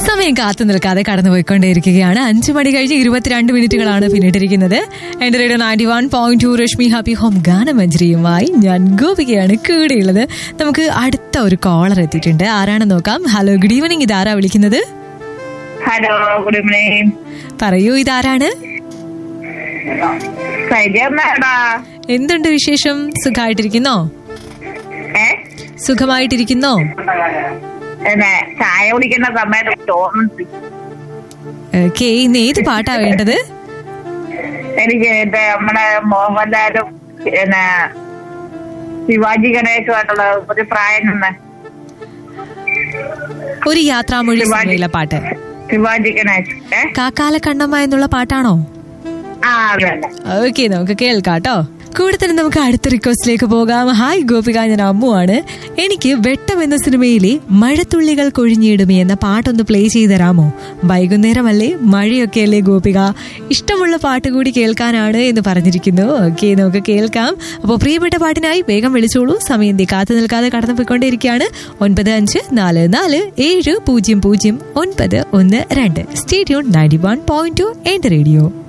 സമയം കാത്തു നിൽക്കാതെ കടന്നു പോയിക്കൊണ്ടേയിരിക്കുകയാണ് അഞ്ചു മണി കഴിഞ്ഞ് ഇരുപത്തിരണ്ട് മിനിറ്റുകളാണ് പിന്നിട്ടിരിക്കുന്നത് എന്റെ radio ninety one point two Rashmi happy home ഗാനമഞ്ജരിയുമായി ഞാൻ ഗോപികയാണ് കൂടെയുള്ളത് നമുക്ക് അടുത്ത ഒരു കോളർ എത്തിയിട്ടുണ്ട് ആരാണെന്ന് നോക്കാം ഹലോ ഗുഡ് ഈവനിങ് ഇതാരാ വിളിക്കുന്നത് ഹലോ ഗുഡ് ഈവനിങ് പറയൂ ഇതാരാണ് സരിയമ്മേടാ എന്തുണ്ട് വിശേഷം സുഖമായിട്ടിരിക്കുന്നോ ഏ സുഖമായിട്ടിരിക്കുന്നോ പിന്നെ ചായ കുടിക്കുന്ന സമയത്ത് തോന്നുന്നു ഓക്കെ ഇന്ന് ഏത് പാട്ടാ വേണ്ടത് എനിക്ക് ഇത് നമ്മുടെ മോഹൻലാലും പിന്നെ ശിവാജി ഗണേശുമായിട്ടുള്ള ഒരു പ്രായം നിന്ന് ഒരു യാത്രാമൊഴി ശിവാജി. സിനിമയിലെ പാട്ട് ശിവാജി ഗണേശ് ഏ കാക്കാല കണ്ണമ്മ എന്നുള്ള പാട്ടാണോ ആ അതെ ഓക്കെ നമുക്ക് കേൾക്കാട്ടോ കൂടെ തന്നെ നമുക്ക് അടുത്ത റിക്വസ്റ്റിലേക്ക് പോകാം ഹായ് ഗോപിക ഞാൻ അമ്മുവാണ് എനിക്ക് വെട്ടം എന്ന സിനിമയിലെ മഴത്തുള്ളികൾ കൊഴിഞ്ഞിടുമേ എന്ന പാട്ടൊന്ന് പ്ലേ ചെയ്ത് തരാമോ വൈകുന്നേരമല്ലേ മഴയൊക്കെ അല്ലേ ഗോപിക ഇഷ്ടമുള്ള പാട്ട് കൂടി കേൾക്കാനാണ് എന്ന് പറഞ്ഞിരിക്കുന്നു ഓക്കെ നമുക്ക് കേൾക്കാം അപ്പോൾ പ്രിയപ്പെട്ട പാട്ടിനായി വേഗം വിളിച്ചോളൂ സമയം ദേ കാത്തു നിൽക്കാതെ കടന്നു പോയിക്കൊണ്ടേയിരിക്കുകയാണ് ഒൻപത് അഞ്ച് നാല് നാല് ഏഴ് പൂജ്യം പൂജ്യം ഒൻപത് ഒന്ന് രണ്ട് സ്റ്റേഡിയോൺ നയൻറ്റി വൺ പോയിന്റ് ടു എന്റെ റേഡിയോ